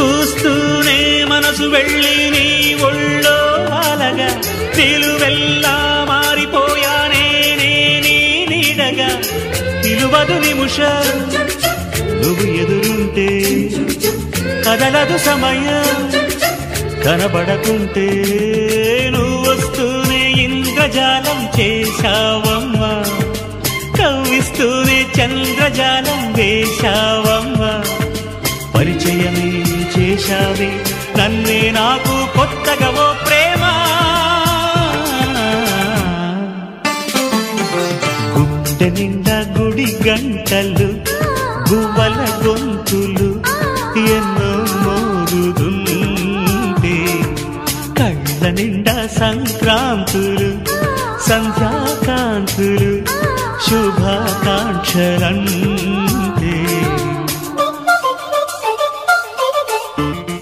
చూస్తూనే మనసు వెళ్ళి నీ ఒళ్ళో అలగా నిలువెల్లా మారిపోయానే నే నీ నీడగా నిలువదు నిముషం నువ్వు ఎదురుంటే కదలదు సమయం కనబడకుంటే నువ్వు వస్తూనే ఇంద్రజాలం చేశావమ్మా కవ్విస్తూనే చంద్రజాలం వేశావమ్మా పరిచయమే చేశావే నన్నే నాకు కొత్తగా ఓ ప్రేమ గుండె నిండా గుడి గంటలు గువ్వల గొంతులు ఎన్నో మోగుతుంటే కళ్ళ నిండా సంక్రాంతులు సంధ్యాకాంతులు శుభాకాంక్షలంటే